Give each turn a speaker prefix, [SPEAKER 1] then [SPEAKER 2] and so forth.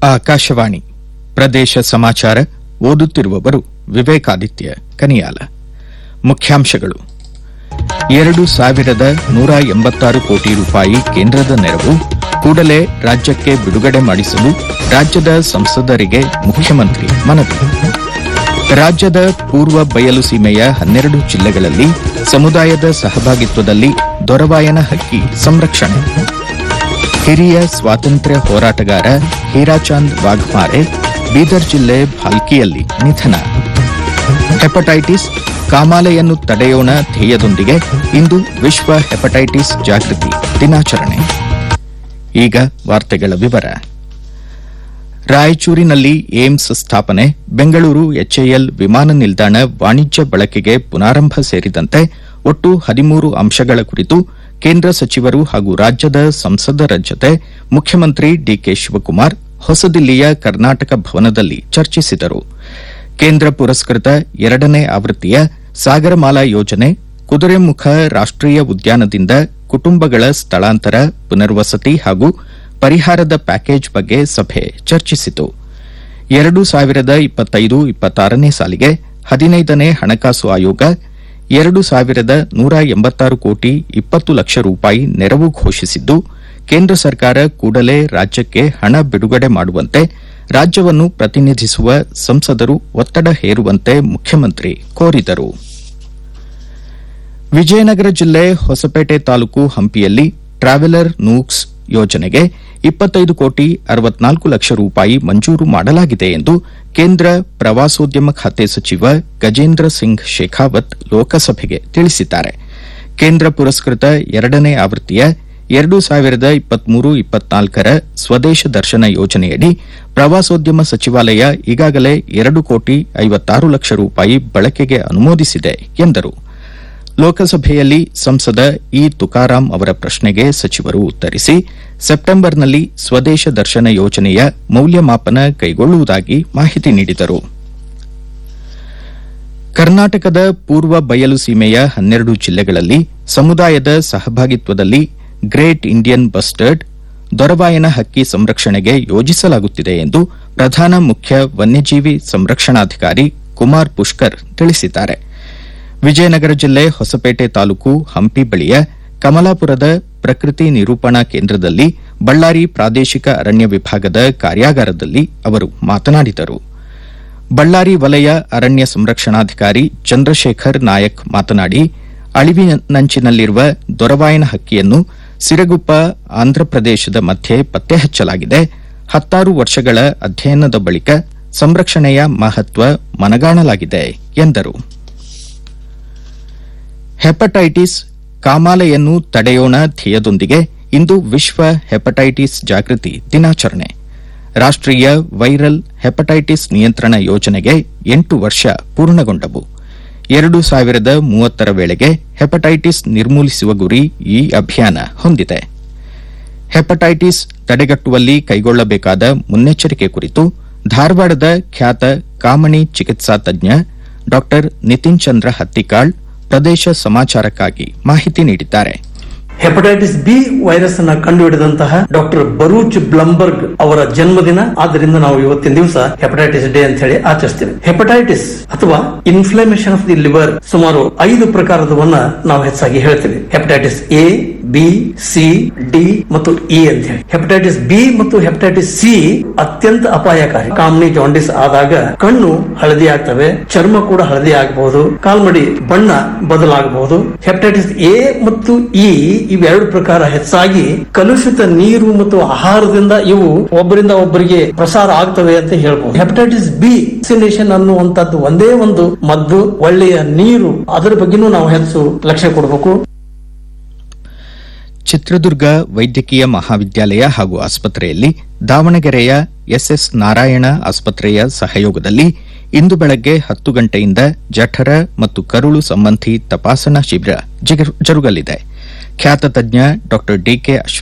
[SPEAKER 1] ಆಕಾಶವಾಣಿ ಪ್ರದೇಶ ಸಮಾಚಾರ ಓದುತ್ತಿರುವವರು ವಿವೇಕಾದಿತ್ಯ ಕನಿಯಾಲ ಮುಖ್ಯಾಂಶಗಳು ಎರಡು ಸಾವಿರದ ನೂರ ಎಂಬತ್ತಾರು ಕೋಟಿ ರೂಪಾಯಿ ಕೇಂದ್ರದ ನೆರವು ಕೂಡಲೇ ರಾಜ್ಯಕ್ಕೆ ಬಿಡುಗಡೆ ಮಾಡಿಸಲು ರಾಜ್ಯದ ಸಂಸದರಿಗೆ ಮುಖ್ಯಮಂತ್ರಿ ಮನವಿ ರಾಜ್ಯದ ಪೂರ್ವ ಬಯಲು ಸೀಮೆಯ ಹನ್ನೆರಡು ಜಿಲ್ಲೆಗಳಲ್ಲಿ ಸಮುದಾಯದ ಸಹಭಾಗಿತ್ವದಲ್ಲಿ ದೊರವಾಯನ ಹಕ್ಕಿ ಸಂರಕ್ಷಣೆ ಹಿರಿಯ ಸ್ವಾತಂತ್ರ್ಯ ಹೋರಾಟಗಾರ ಹೀರಾಚಾಂದ್ ವಾಘ್ಮಾರೆ ಬೀದರ್ ಜಿಲ್ಲೆ ಭಾಲ್ಕಿಯಲ್ಲಿ ನಿಧನ ಹೆಪಟೈಟಿಸ್ ಕಾಮಾಲೆಯನ್ನು ತಡೆಯೋಣ ಧ್ಯೇಯದೊಂದಿಗೆ ಇಂದು ವಿಶ್ವ ಹೆಪಟೈಟಿಸ್ ಜಾಗೃತಿ ದಿನಾಚರಣೆ ಈಗ ವಾರ್ತೆಗಳ ವಿವರ ರಾಯಚೂರಿನಲ್ಲಿ ಏಮ್ಸ್ ಸ್ಥಾಪನೆ ಬೆಂಗಳೂರು ಎಚ್ಎಎಲ್ ವಿಮಾನ ನಿಲ್ದಾಣ ವಾಣಿಜ್ಯ ಬಳಕೆಗೆ ಪುನಾರಂಭ ಸೇರಿದಂತೆ ಒಟ್ಟು ಹದಿಮೂರು ಅಂಶಗಳ ಕುರಿತು ಕೇಂದ್ರ ಸಚಿವರು ಹಾಗೂ ರಾಜ್ಯದ ಸಂಸದರ ಜತೆ ಮುಖ್ಯಮಂತ್ರಿ ಡಿಕೆ ಶಿವಕುಮಾರ್ ಹೊಸದಿಲ್ಲಿಯ ಕರ್ನಾಟಕ ಭವನದಲ್ಲಿ ಚರ್ಚಿಸಿದರು ಕೇಂದ್ರ ಪುರಸ್ಕೃತ ಎರಡನೇ ಆವೃತ್ತಿಯ ಸಾಗರಮಾಲಾ ಯೋಜನೆ ಕುದುರೆಮುಖ ರಾಷ್ಟೀಯ ಉದ್ಯಾನದಿಂದ ಕುಟುಂಬಗಳ ಸ್ಥಳಾಂತರ ಪುನರ್ವಸತಿ ಹಾಗೂ ಪರಿಹಾರದ ಪ್ಯಾಕೇಜ್ ಬಗ್ಗೆ ಸಭೆ ಚರ್ಚಿಸಿತು ಎರಡು ಸಾವಿರದ ಇಪ್ಪತ್ತೈದು ಇಪ್ಪತ್ತಾರನೇ ಸಾಲಿಗೆ ಹದಿನೈದನೇ ಹಣಕಾಸು ಆಯೋಗ ಎರಡು ಸಾವಿರದ ನೂರ ಎಂಬತ್ತಾರು ಕೋಟಿ ಇಪ್ಪತ್ತು ಲಕ್ಷ ರೂಪಾಯಿ ನೆರವು ಘೋಷಿಸಿದ್ದು ಕೇಂದ್ರ ಸರ್ಕಾರ ಕೂಡಲೇ ರಾಜ್ಯಕ್ಕೆ ಹಣ ಬಿಡುಗಡೆ ಮಾಡುವಂತೆ ರಾಜ್ಯವನ್ನು ಪ್ರತಿನಿಧಿಸುವ ಸಂಸದರು ಒತ್ತಡ ಹೇರುವಂತೆ ಮುಖ್ಯಮಂತ್ರಿ ಕೋರಿದರು ವಿಜಯನಗರ ಜಿಲ್ಲೆ ಹೊಸಪೇಟೆ ತಾಲೂಕು ಹಂಪಿಯಲ್ಲಿ ಟ್ರಾವೆಲರ್ ನೂಕ್ಸ್ ಯೋಜನೆಗೆ ಇಪ್ಪತ್ತೈದು ಕೋಟಿ ಅರವತ್ನಾಲ್ಕು ಲಕ್ಷ ರೂಪಾಯಿ ಮಂಜೂರು ಮಾಡಲಾಗಿದೆ ಎಂದು ಕೇಂದ್ರ ಪ್ರವಾಸೋದ್ಯಮ ಖಾತೆ ಸಚಿವ ಗಜೇಂದ್ರ ಸಿಂಗ್ ಶೇಖಾವತ್ ಲೋಕಸಭೆಗೆ ತಿಳಿಸಿದ್ದಾರೆ ಕೇಂದ್ರ ಪುರಸ್ಕೃತ ಎರಡನೇ ಆವೃತ್ತಿಯ ಎರಡು ಸಾವಿರದ ಇಪ್ಪತ್ಮೂರು ಇಪ್ಪತ್ನಾಲ್ಕರ ಸ್ವದೇಶ ದರ್ಶನ ಯೋಜನೆಯಡಿ ಪ್ರವಾಸೋದ್ಯಮ ಸಚಿವಾಲಯ ಈಗಾಗಲೇ ಎರಡು ಕೋಟಿ ಐವತ್ತಾರು ಲಕ್ಷ ರೂಪಾಯಿ ಬಳಕೆಗೆ ಅನುಮೋದಿಸಿದೆ ಎಂದರು ಲೋಕಸಭೆಯಲ್ಲಿ ಸಂಸದ ಇ ತುಕಾರಾಂ ಅವರ ಪ್ರಶ್ನೆಗೆ ಸಚಿವರು ಉತ್ತರಿಸಿ ಸೆಪ್ಟೆಂಬರ್ನಲ್ಲಿ ಸ್ವದೇಶ ದರ್ಶನ ಯೋಜನೆಯ ಮೌಲ್ಯಮಾಪನ ಕೈಗೊಳ್ಳುವುದಾಗಿ ಮಾಹಿತಿ ನೀಡಿದರು ಕರ್ನಾಟಕದ ಪೂರ್ವ ಬಯಲು ಸೀಮೆಯ ಹನ್ನೆರಡು ಜಿಲ್ಲೆಗಳಲ್ಲಿ ಸಮುದಾಯದ ಸಹಭಾಗಿತ್ವದಲ್ಲಿ ಗ್ರೇಟ್ ಇಂಡಿಯನ್ ಬಸ್ಟರ್ಡ್ ದೊರವಾಯನ ಹಕ್ಕಿ ಸಂರಕ್ಷಣೆಗೆ ಯೋಜಿಸಲಾಗುತ್ತಿದೆ ಎಂದು ಪ್ರಧಾನ ಮುಖ್ಯ ವನ್ಯಜೀವಿ ಸಂರಕ್ಷಣಾಧಿಕಾರಿ ಕುಮಾರ್ ಪುಷ್ಕರ್ ತಿಳಿಸಿದ್ದಾರೆ ವಿಜಯನಗರ ಜಿಲ್ಲೆ ಹೊಸಪೇಟೆ ತಾಲೂಕು ಹಂಪಿ ಬಳಿಯ ಕಮಲಾಪುರದ ಪ್ರಕೃತಿ ನಿರೂಪಣಾ ಕೇಂದ್ರದಲ್ಲಿ ಬಳ್ಳಾರಿ ಪ್ರಾದೇಶಿಕ ಅರಣ್ಯ ವಿಭಾಗದ ಕಾರ್ಯಾಗಾರದಲ್ಲಿ ಅವರು ಮಾತನಾಡಿದರು ಬಳ್ಳಾರಿ ವಲಯ ಅರಣ್ಯ ಸಂರಕ್ಷಣಾಧಿಕಾರಿ ಚಂದ್ರಶೇಖರ್ ನಾಯಕ್ ಮಾತನಾಡಿ ಅಳಿವಿನಂಚಿನಲ್ಲಿರುವ ದೊರವಾಯನ ಹಕ್ಕಿಯನ್ನು ಸಿರಗುಪ್ಪ ಆಂಧ್ರಪ್ರದೇಶದ ಮಧ್ಯೆ ಪತ್ತೆ ಹಚ್ಚಲಾಗಿದೆ ಹತ್ತಾರು ವರ್ಷಗಳ ಅಧ್ಯಯನದ ಬಳಿಕ ಸಂರಕ್ಷಣೆಯ ಮಹತ್ವ ಮನಗಾಣಲಾಗಿದೆ ಎಂದರು ಹೆಪಟೈಟಿಸ್ ಕಾಮಾಲೆಯನ್ನು ತಡೆಯೋಣ ಧ್ಯೇಯದೊಂದಿಗೆ ಇಂದು ವಿಶ್ವ ಹೆಪಟೈಟಿಸ್ ಜಾಗೃತಿ ದಿನಾಚರಣೆ ರಾಷ್ಟೀಯ ವೈರಲ್ ಹೆಪಟೈಟಿಸ್ ನಿಯಂತ್ರಣ ಯೋಜನೆಗೆ ಎಂಟು ವರ್ಷ ಪೂರ್ಣಗೊಂಡವು ಎರಡು ಸಾವಿರದ ಮೂವತ್ತರ ವೇಳೆಗೆ ಹೆಪಟೈಟಿಸ್ ನಿರ್ಮೂಲಿಸುವ ಗುರಿ ಈ ಅಭಿಯಾನ ಹೊಂದಿದೆ ಹೆಪಟೈಟಿಸ್ ತಡೆಗಟ್ಟುವಲ್ಲಿ ಕೈಗೊಳ್ಳಬೇಕಾದ ಮುನ್ನೆಚ್ಚರಿಕೆ ಕುರಿತು ಧಾರವಾಡದ ಖ್ಯಾತ ಕಾಮಣಿ ಚಿಕಿತ್ಸಾ ತಜ್ಞ ಡಾ ನಿತಿನ್ ಚಂದ್ರ ಹತ್ತಿಕಾಳ್ ಪ್ರದೇಶ ಸಮಾಚಾರಕ್ಕಾಗಿ ಮಾಹಿತಿ ನೀಡಿದ್ದಾರೆ
[SPEAKER 2] ಹೆಪಟೈಟಿಸ್ ಬಿ ವೈರಸ್ ಅನ್ನ ಕಂಡುಹಿಡಿದಂತಹ ಡಾಕ್ಟರ್ ಬರೂಚ್ ಬ್ಲಂಬರ್ಗ್ ಅವರ ಜನ್ಮದಿನ ಆದ್ದರಿಂದ ನಾವು ಇವತ್ತಿನ ದಿವಸ ಹೆಪಟೈಟಿಸ್ ಡೇ ಅಂತ ಹೇಳಿ ಆಚರಿಸ್ತೇವೆ ಹೆಪಟೈಟಿಸ್ ಅಥವಾ ಇನ್ಫ್ಲಮೇಷನ್ ಆಫ್ ದಿ ಲಿವರ್ ಸುಮಾರು ಐದು ಪ್ರಕಾರದವನ್ನ ನಾವು ಹೆಚ್ಚಾಗಿ ಹೇಳ್ತೇವೆ hepatitis A B C D ಮತ್ತು ಇ ಅಂತ ಹೇಳಿ ಹೆಪಟೈಟಿಸ್ ಬಿ ಮತ್ತು ಹೆಪಟೈಟಿಸ್ ಸಿ ಅತ್ಯಂತ ಅಪಾಯಕಾರಿ ಕಾಮನಿ ಜಾಂಡಿಸ್ ಆದಾಗ ಕಣ್ಣು ಹಳದಿ ಆಗ್ತವೆ ಚರ್ಮ ಕೂಡ ಹಳದಿ ಆಗಬಹುದು ಕಾಲ್ಮಡಿ ಬಣ್ಣ ಬದಲಾಗಬಹುದು ಹೆಪಟೈಟಿಸ್ ಎ ಮತ್ತು ಇ ಇವೆರಡು ಪ್ರಕಾರ ಹೆಚ್ಚಾಗಿ ಕಲುಷಿತ ನೀರು ಮತ್ತು ಆಹಾರದಿಂದ ಇವು ಒಬ್ಬರಿಂದ ಒಬ್ಬರಿಗೆ ಪ್ರಸಾರ ಆಗ್ತವೆ ಅಂತ ಹೇಳ್ಬಹುದು ಹೆಪಟೈಟಿಸ್ ಬಿ ವ್ಯಾಕ್ಸಿನೇಷನ್ ಅನ್ನುವಂತದ್ದು ಒಂದೇ ಒಂದು ಮದ್ದು ಒಳ್ಳೆಯ ನೀರು ಅದರ ಬಗ್ಗೆನೂ ನಾವು ಹೆಚ್ಚು ಲಕ್ಷ್ಯ ಕೊಡಬೇಕು
[SPEAKER 1] ಚಿತ್ರದುರ್ಗ ವೈದ್ಯಕೀಯ ಮಹಾವಿದ್ಯಾಲಯ ಹಾಗೂ ಆಸ್ಪತ್ರೆಯಲ್ಲಿ ದಾವಣಗೆರೆಯ ಎಸ್ಎಸ್ ನಾರಾಯಣ ಆಸ್ಪತ್ರೆಯ ಸಹಯೋಗದಲ್ಲಿ ಇಂದು ಬೆಳಗ್ಗೆ ಹತ್ತು ಗಂಟೆಯಿಂದ ಜಠರ ಮತ್ತು ಕರುಳು ಸಂಬಂಧಿ ತಪಾಸಣಾ ಶಿಬಿರ ಜರುಗಲಿದೆ ಖ್ಯಾತ ತಜ್ಞ ಡಾ ಡಿಕೆ